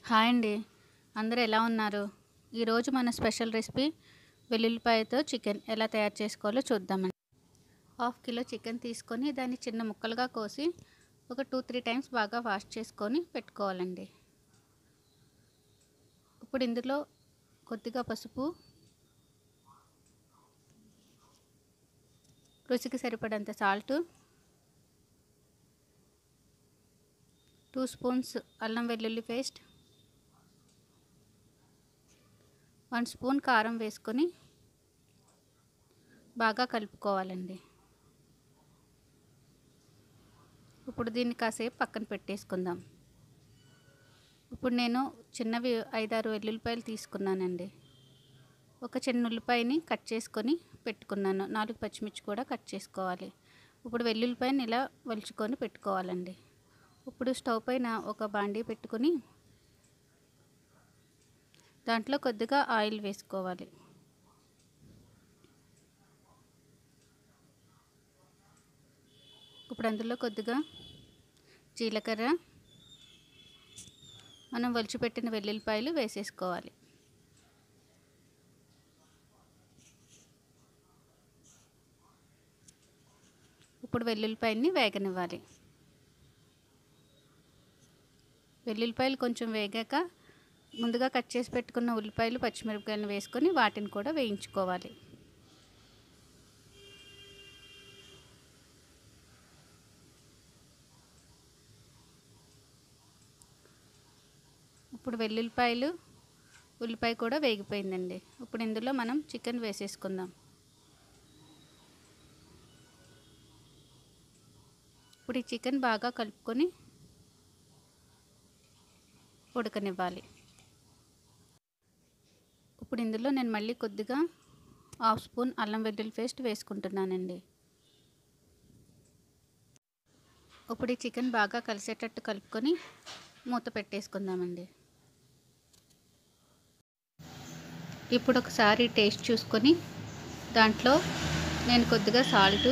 hi అండి అందరూ ఎలా ఉన్నారు ఈరోజు మన స్పెషల్ రెసిపీ వెల్లుల్లిపాయతో చికెన్ ఎలా తయారు చేసుకోవాలో చూద్దామండి హాఫ్ కిలో చికెన్ తీసుకొని దాన్ని చిన్న ముక్కలుగా కోసి ఒక టూ త్రీ టైమ్స్ బాగా వాష్ చేసుకొని పెట్టుకోవాలండి ఇప్పుడు ఇందులో కొద్దిగా పసుపు రుచికి సరిపడంత సాల్ట్ టూ స్పూన్స్ అల్లం వెల్లుల్లి పేస్ట్ వన్ స్పూన్ కారం వేసుకొని బాగా కలుపుకోవాలండి ఇప్పుడు దీన్ని కాసేపు పక్కన పెట్టేసుకుందాం ఇప్పుడు నేను చిన్నవి ఐదారు వెల్లుల్లిపాయలు తీసుకున్నానండి ఒక చిన్న ఉల్లిపాయని కట్ చేసుకొని పెట్టుకున్నాను నాలుగు పచ్చిమిర్చి కూడా కట్ చేసుకోవాలి ఇప్పుడు వెల్లుల్లిపాయని ఇలా వలుచుకొని పెట్టుకోవాలండి ఇప్పుడు స్టవ్ పైన ఒక బాండీ పెట్టుకొని దాంట్లో కొద్దిగా ఆయిల్ వేసుకోవాలి ఇప్పుడు అందులో కొద్దిగా జీలకర్ర మనం వలిచిపెట్టిన వెల్లుల్లిపాయలు వేసేసుకోవాలి ఇప్పుడు వెల్లుల్లిపాయని వేగనివ్వాలి వెల్లుల్లిపాయలు కొంచెం వేగాక ముందుగా కట్ చేసి పెట్టుకున్న ఉల్లిపాయలు పచ్చిమిరపకాయలు వేసుకొని వాటిని కూడా వేయించుకోవాలి ఇప్పుడు వెల్లుల్లిపాయలు ఉల్లిపాయ కూడా వేగిపోయిందండి ఇప్పుడు ఇందులో మనం చికెన్ వేసేసుకుందాం ఇప్పుడు ఈ చికెన్ బాగా కలుపుకొని ఉడకనివ్వాలి ఇప్పుడు ఇందులో నేను మళ్ళీ కొద్దిగా హాఫ్ స్పూన్ అల్లం వెల్లుల్లి పేస్ట్ వేసుకుంటున్నానండి ఇప్పుడు ఈ చికెన్ బాగా కలిసేటట్టు కలుపుకొని మూత పెట్టేసుకుందామండి ఇప్పుడు ఒకసారి టేస్ట్ చూసుకొని దాంట్లో నేను కొద్దిగా సాల్టు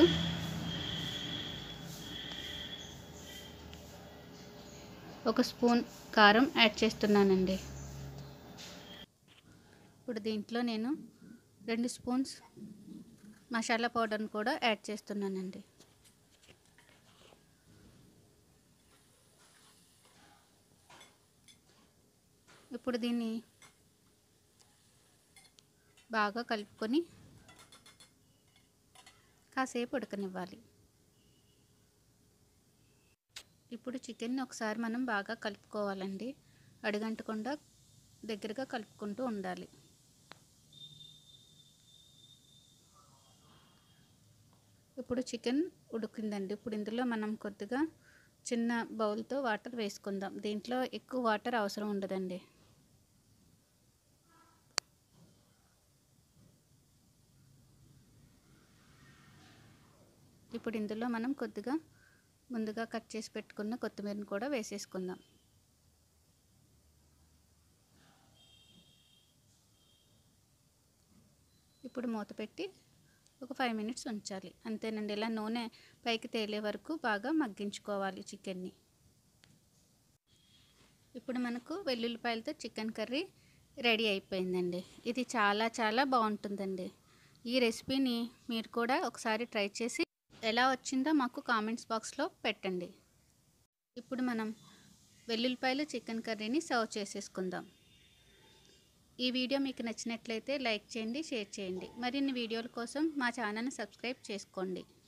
ఒక స్పూన్ కారం యాడ్ చేస్తున్నానండి ఇప్పుడు దీంట్లో నేను రెండు స్పూన్స్ మసాలా పౌడర్ని కూడా యాడ్ చేస్తున్నానండి ఇప్పుడు దీన్ని బాగా కలుపుకొని కాసేపు ఉడకనివ్వాలి ఇప్పుడు చికెన్ని ఒకసారి మనం బాగా కలుపుకోవాలండి అడుగంటకుండా దగ్గరగా కలుపుకుంటూ ఉండాలి ఇప్పుడు చికెన్ ఉడికిందండి ఇప్పుడు ఇందులో మనం కొద్దిగా చిన్న బౌల్తో వాటర్ వేసుకుందాం దీంట్లో ఎక్కువ వాటర్ అవసరం ఉండదండి ఇప్పుడు ఇందులో మనం కొద్దిగా ముందుగా కట్ చేసి పెట్టుకున్న కొత్తిమీరని కూడా వేసేసుకుందాం ఇప్పుడు మూత పెట్టి ఒక ఫైవ్ మినిట్స్ ఉంచాలి అంతేనండి ఇలా నూనె పైకి తేలే వరకు బాగా మగ్గించుకోవాలి చికెన్ని ఇప్పుడు మనకు వెల్లుల్లిపాయలతో చికెన్ కర్రీ రెడీ అయిపోయిందండి ఇది చాలా చాలా బాగుంటుందండి ఈ రెసిపీని మీరు కూడా ఒకసారి ట్రై చేసి ఎలా వచ్చిందో మాకు కామెంట్స్ బాక్స్లో పెట్టండి ఇప్పుడు మనం వెల్లుల్లిపాయలు చికెన్ కర్రీని సర్వ్ చేసేసుకుందాం ఈ వీడియో మీకు నచ్చినట్లయితే లైక్ చేయండి షేర్ చేయండి మరిన్ని వీడియోల కోసం మా ఛానల్ని సబ్స్క్రైబ్ చేసుకోండి